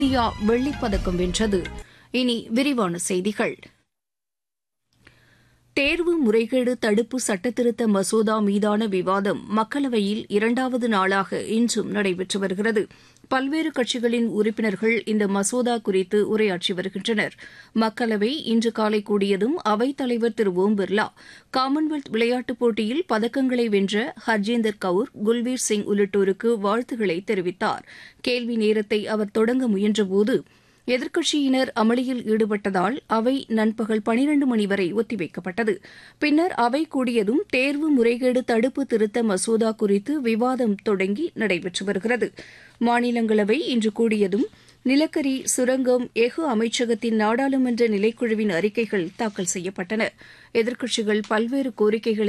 India வெள்ளிப்பதக்கம் வென்றது இனி விரிவான செய்திகள் தேர்வு முறைகேடு தடுப்பு சட்டத்திருத்த மசோதா மீதான விவாதம் மக்களவையில் இரண்டாவது நாளாக இன்றும் நடைபெற்று வருகிறது பல்வேறு கட்சிகளின் உறுப்பினர்கள் இந்த மசோதா குறித்து உரையாற்றி வருகின்றனர் மக்களவை இன்று காலை கூடியதும் அவைத் தலைவர் திரு ஓம் பிர்லா காமன்வெல்த் விளையாட்டுப் போட்டியில் பதக்கங்களை வென்ற ஹர்ஜேந்தர் கவுர் குல்வீர் சிங் உள்ளிட்டோருக்கு வாழ்த்துக்களை தெரிவித்தார் கேள்வி நேரத்தை அவர் தொடங்க முயன்றபோது எதிர்க்கட்சியினர் அமளியில் ஈடுபட்டதால் அவை நண்பகல் பனிரண்டு மணி வரை ஒத்திவைக்கப்பட்டது பின்னர் அவை கூடியதும் தேர்வு முறைகேடு தடுப்பு திருத்த மசோதா குறித்து விவாதம் தொடங்கி நடைபெற்று வருகிறது மாநிலங்களவை இன்று கூடியதும் நிலக்கரி சுரங்கம் எஃகு அமைச்சகத்தின் நாடாளுமன்ற நிலைக்குழுவின் அறிக்கைகள் தாக்கல் செய்யப்பட்டன எதிர்க்கட்சிகள் பல்வேறு கோரிக்கைகளை